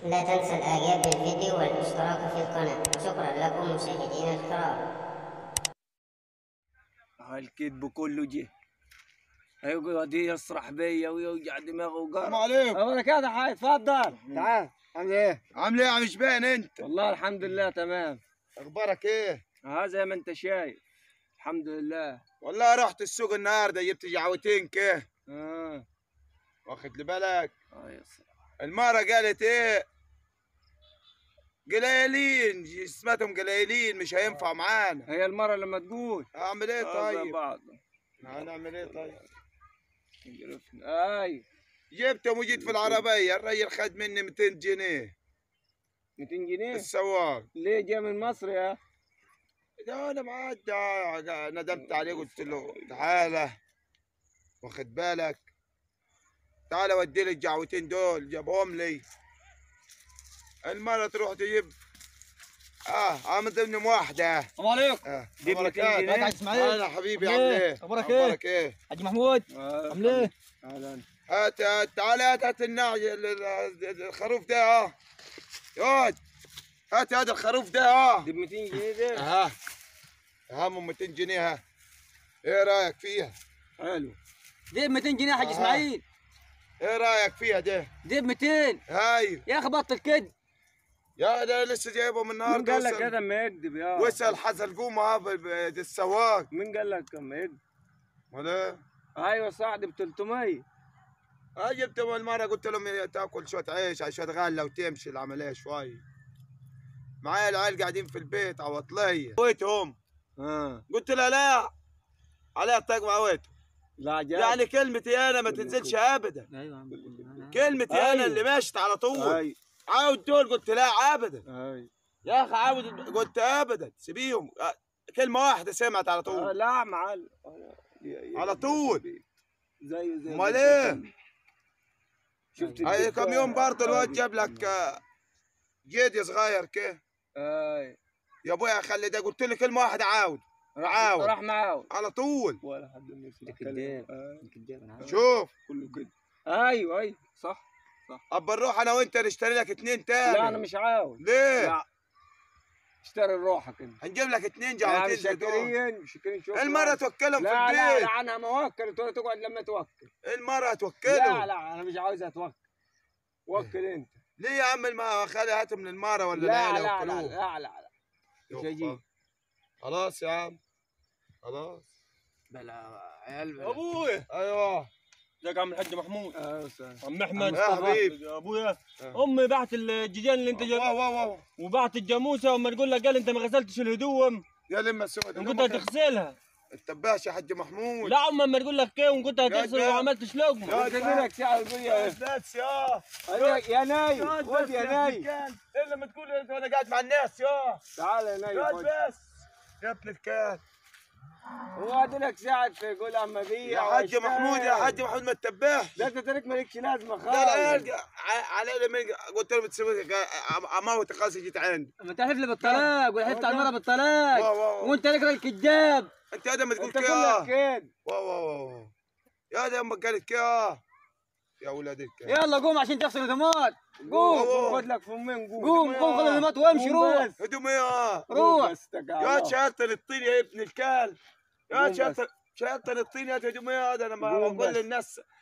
لا تنسى الاعجاب بالفيديو والاشتراك في القناة شكرا لكم مشاهدينا الكرام الكذب كله جه هيقعد يسرح بيا ويوجع دماغه السلام وقال عليكم بركات يا حاج اتفضل تعال عامل ايه؟ عامل ايه يا عم شبان انت والله الحمد لله تمام اخبارك ايه ها زي ما انت شايف الحمد لله والله رحت السوق النهارده جبت جعوتين كه اه واخد لي بالك اه يا سلام. المره قالت ايه قليلين اسمتهم قليلين مش هينفع معانا هي المرة لما تقول اعمل ايه آه، زي طيب بعض هنعمل ايه طيب عرفنا اي جبتهم وجيت في العربيه الرجل خد مني 200 جنيه 200 جنيه السواق ليه جاي من مصر يا ده انا معدى ندمت عليه قلت له تعالى واخد بالك تعالى ودي لي الجعوتين دول جابهم لي المرة تروح تجيب اه عم ضمن واحدة السلام عليكم اه دي أخبارك 200 إيه؟ جنيه. حاج اسماعيل انا حبيبي عامل عامل إيه؟ ايه؟ أخبارك إيه؟ اخبارك ايه؟ حاج محمود آه، عامل ايه؟ اهلا هات هات تعال هات هات النعج ال- ال- الخروف ده اه يقعد هات هذا الخروف ده اه دي ب 200 جنيه ده ها اهم 200 جنيه ها ايه رايك فيها؟ حلو دي ب 200 جنيه يا حاج آه. اسماعيل ايه رايك فيها ده؟ دي ب 200 هاي يا اخي بطل كده يا ده لسه جايبه من مين النهارده قال لك وصل- هذا ما يكذب يا واسال حزلقوم ها ب- ب- السواق مين قال لك ما يكذب ولا ايوه صح دي ب 300 ها جبت اول مره قلت لهم يا تاكل شويه عيش على شويه غله وتمشي العمليه شوي معايا العيال قاعدين في البيت عوطلية ويتهم اه قلت له لا عليها طاق معويتهم لا جاب يعني كلمتي انا ما تنزلش ابدا ايوه يا عم كلمتي انا أيوة. اللي مشت على طول اي عاود دول قلت لا ابدا اي يا اخي عاود قلت ابدا سيبيهم آه، كلمه واحده سمعت على آه طول لا معلم آه، يا- يا- على طول. زي زي امال ايه شفت هاي الدكة؟ كم يوم برضه الواد آه، جاب لك آه، جدي صغير كده اي يا ابويا خلي ده قلت له كلمه واحده عاود راح عاود. راح معاه على طول ولا حد من يسمع ده كلام. كداب. آه، كداب انا عارف شوف كله كده ايوه ايوه صح ابا نروح انا وانت نشتري لك اتنين تاني لا انا مش عاوز ليه؟ لا اشتري روحك انت هنجيب لك اتنين يعني جعلتين زي دول شاكرين شاكرين شوف المرة توكلهم في لا لا البيت لا عنها موكل تقعد تقعد لما توكل المرة لا توكلهم لا انا مش عاوزها توكل وكل انت ليه يا عم ما خلي هاتهم من المرة ولا لا لا لا لا يوكلوه لا لا لا مش هيجي خلاص يا عم خلاص بلا عيال ابويا ايوه ازيك يا عم الحاج محمود اه استاذ عم احمد يا حبيبي. يا ابويا آه. امي بعت الجيجان اللي انت جاب واو واو واو وبعت الجاموسه وما تقول لك قال انت ما غسلتش الهدوم يا لما السود وكنت هتغسلها التباش يا حاج محمود لا امي ما تقول لك ايه وكنت هتغسل يا- وما عملتش لقمه يا- قلت لك ساعه يقول يا بس يا يا ناي خد يا ناي ايه لما تقول انت وانا قاعد مع الناس يا تعال يا ناي قاعد خد. بس يا ابن الكلب هو قعد لك ساعه يقول اما بيع يا حاج محمود يا حاج محمود ما تتباهش لا انت ترك مالكش لازمه لا لا خالص يلقى على لما قلت له بتسوي اموت خلاص جيت عندي ما تحلف لي بالطلاق ولا حلفت على المره بالطلاق واو واو وانت لك الكذاب انت هذا ما تقول انت كده كلك كده واو واو واو يا ده امك قالت كده يا ولاد الكلب يلا قوم عشان تغسل الهدومات واو. قوم خد لك فمين قوم قوم قوم خذ الهدومات وامشي روح هدوم يا روح بس تقع يا الله. شاطر الطين يا ابن الكلب يا قوم شاطر شاطر الطين يا هدوم يا هذا انا ما قوم بقول بس. للناس